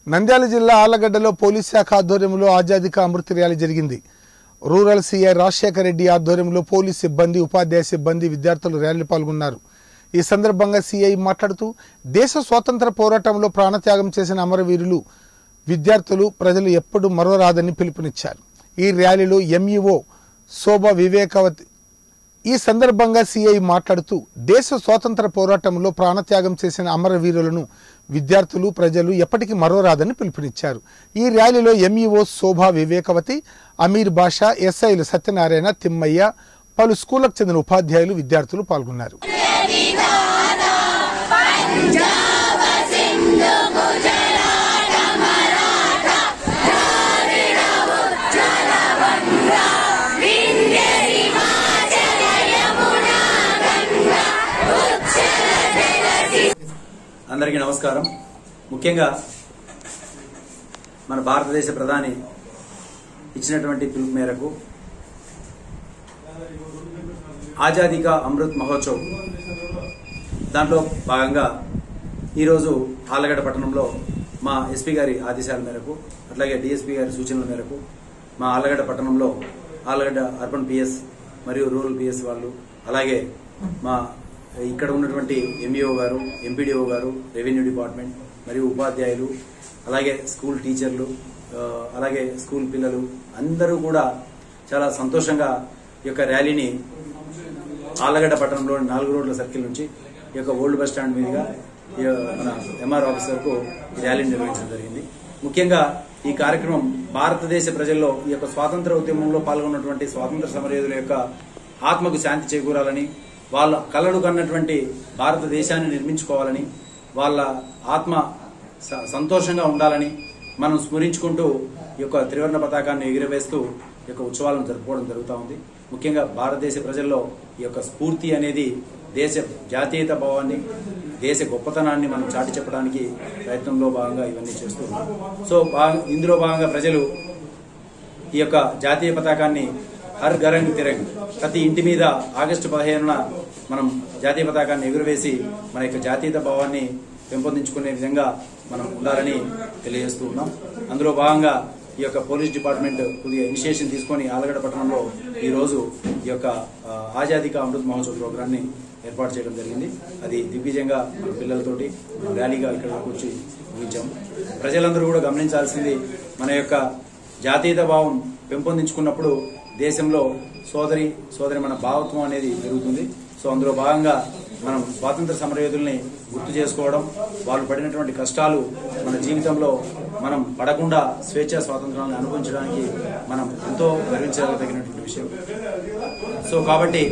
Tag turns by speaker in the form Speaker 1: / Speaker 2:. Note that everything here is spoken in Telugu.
Speaker 1: నంద్యాల జిల్లా ఆళ్లగడ్డలో పోలీస్ శాఖ ఆధ్వర్యంలో ఆజాదీ కా అమృత ర్యాలీ జరిగింది రూరల్ సీఐ రాజశేఖర రెడ్డి ఆధ్వర్యంలో పోలీస్ సిబ్బంది ఉపాధ్యాయ సిబ్బంది విద్యార్థులు ర్యాలీలో పాల్గొన్నారు ఈ సందర్భంగా సీఐ మాట్లాడుతూ దేశ స్వాతంత్ర పోరాటంలో ప్రాణత్యాగం చేసిన అమరవీరులు విద్యార్థులు ప్రజలు ఎప్పుడు మరోరాదని పిలుపునిచ్చారు ఈ ర్యాలీలో ఎంఈఓ శోభ వివేకవతి ఈ సందర్భంగా సిఐ మాట్లాడుతూ దేశ స్వాతంత్ర పోరాటంలో ప్రాణత్యాగం చేసిన అమరవీరులను విద్యార్థులు ప్రజలు ఎప్పటికీ మరోరాదని పిలుపునిచ్చారు ఈ ర్యాలీలో ఎంఈఓ శోభా వివేకవతి అమీర్ బాషా ఎస్ఐలు సత్యనారాయణ తిమ్మయ్య పలు స్కూళ్లకు చెందిన ఉపాధ్యాయులు విద్యార్థులు పాల్గొన్నారు
Speaker 2: అందరికీ నమస్కారం ముఖ్యంగా మన భారతదేశ ప్రధాని ఇచ్చినటువంటి పిలుపు మేరకు ఆజాదీ కా అమృత్ మహోత్సవ్ దాంట్లో భాగంగా ఈరోజు ఆలగడ్డ పట్టణంలో మా ఎస్పీ గారి ఆదేశాల మేరకు అట్లాగే డిఎస్పీ గారి సూచనల మేరకు మా ఆలగడ్డ పట్టణంలో ఆలగడ్డ అర్బన్ పిఎస్ మరియు రూరల్ పిఎస్ వాళ్ళు అలాగే మా ఇక్కడ ఉన్నటువంటి ఎంఈఓ గారు ఎంపీడీఓ గారు రెవెన్యూ డిపార్ట్మెంట్ మరియు ఉపాధ్యాయులు అలాగే స్కూల్ టీచర్లు ఆ, అలాగే స్కూల్ పిల్లలు అందరూ కూడా చాలా సంతోషంగా ఈ యొక్క ర్యాలీని ఆళ్లగడ్డ పట్టణంలోని నాలుగు రోడ్ల సర్కిల్ నుంచి ఈ యొక్క ఓల్డ్ బస్ స్టాండ్ మీదుగా ఈ మన ఎంఆర్ ఆఫీస్ వరకు ఈ ర్యాలీని నిర్వహించడం జరిగింది ముఖ్యంగా ఈ కార్యక్రమం భారతదేశ ప్రజల్లో ఈ యొక్క స్వాతంత్ర ఉద్యమంలో పాల్గొన్నటువంటి స్వాతంత్ర సమరయోధుల యొక్క ఆత్మకు శాంతి చేకూరాలని వాళ్ళ కలలు కన్నటువంటి భారతదేశాన్ని నిర్మించుకోవాలని వాళ్ళ ఆత్మ స- సంతోషంగా ఉండాలని మనం స్మరించుకుంటూ ఈ యొక్క త్రివర్ణ పతాకాన్ని ఎగురవేస్తూ ఈ యొక్క ఉత్సవాలను జరుపుకోవడం జరుగుతూ ఉంది ముఖ్యంగా భారతదేశ ప్రజల్లో ఈ యొక్క స్ఫూర్తి అనేది దేశ జాతీయత భావాన్ని దేశ గొప్పతనాన్ని మనం చాటి చెప్పడానికి ప్రయత్నంలో భాగంగా ఇవన్నీ చేస్తూ ఉన్నాం సో భాగ- ఇందులో భాగంగా ప్రజలు ఈ యొక్క జాతీయ పతాకాన్ని హర్ గరంగ్ తిరంగ్ ప్రతి ఇంటి మీద ఆగస్టు పదిహేనున మనం జాతీయ పతాకాన్ని ఎగురవేసి మన యొక్క జాతీయత భావాన్ని పెంపొందించుకునే విధంగా మనం ఉండాలని తెలియజేస్తూ ఉన్నాం అందులో భాగంగా ఈ యొక్క పోలీస్ డిపార్ట్మెంట్ కొద్దిగా ఇనిషియేషన్ తీసుకొని ఆలగడ్డ పట్టణంలో ఈ రోజు ఈ యొక్క ఆ, ఆజాదీ కా అమృత్ మహోత్సవ్ ప్రోగ్రాన్ని ఏర్పాటు చేయడం జరిగింది అది దిగ్విజయంగా మన పిల్లలతోటి ర్యాలీగా ఇక్కడ వరకు వచ్చి ముగించాం ప్రజలందరూ కూడా గమనించాల్సింది మన యొక్క జాతీయత భావం పెంపొందించుకున్నప్పుడు దేశంలో సోదరి సోదరి మన భావత్వం అనేది పెరుగుతుంది సో అందులో భాగంగా మనం స్వాతంత్ర సమరయోధుల్ని గుర్తు చేసుకోవడం వాళ్ళు పడినటువంటి కష్టాలు మన జీవితంలో మనం పడకుండా స్వేచ్ఛ స్వాతంత్రాలను అనుభవించడానికి మనం ఎంతో గర్వించదగినటువంటి విషయం సో కాబట్టి